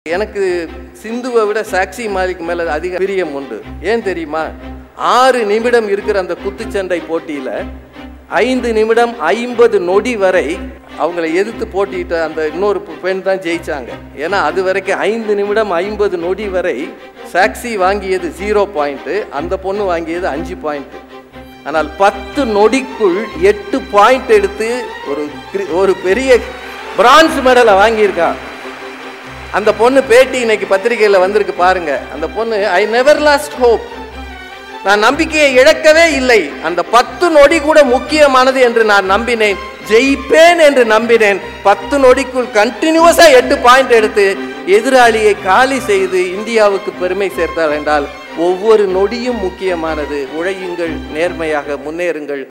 எனக்கு சிந்துவை விட சாக்சி மாலிக் மேல அதிக பிரியம் உண்டு ஏன் தெரியுமா ஆறு நிமிடம் இருக்கிற அந்த குத்துச்சண்டை போட்டியில ஐந்து நிமிடம் ஐம்பது நொடி வரை அவங்கள எதிர்த்து போட்டியிட்ட அந்த இன்னொரு பெண் தான் ஜெயிச்சாங்க ஏன்னா அது வரைக்கும் ஐந்து நிமிடம் ஐம்பது நொடி வரை சாக்சி வாங்கியது ஜீரோ பாயிண்ட் அந்த பொண்ணு வாங்கியது அஞ்சு பாயிண்ட் ஆனால் பத்து நொடிக்குள் எட்டு பாயிண்ட் எடுத்து ஒரு கிரி- ஒரு பெரிய பிரான்ஸ் மெடலை வாங்கியிருக்கா அந்த பொண்ணு பேட்டி இன்னைக்கு பத்திரிகையில் வந்திருக்கு பாருங்க அந்த பொண்ணு ஐ நெவர் லாஸ்ட் ஹோப் நான் நம்பிக்கையை இழக்கவே இல்லை அந்த பத்து நொடி கூட முக்கியமானது என்று நான் நம்பினேன் ஜெயிப்பேன் என்று நம்பினேன் பத்து நொடிக்குள் கண்டினியூஸா எட்டு பாயிண்ட் எடுத்து எதிராளியை காலி செய்து இந்தியாவுக்கு பெருமை சேர்த்தாள் என்றால் ஒவ்வொரு நொடியும் முக்கியமானது உழையுங்கள் நேர்மையாக முன்னேறுங்கள்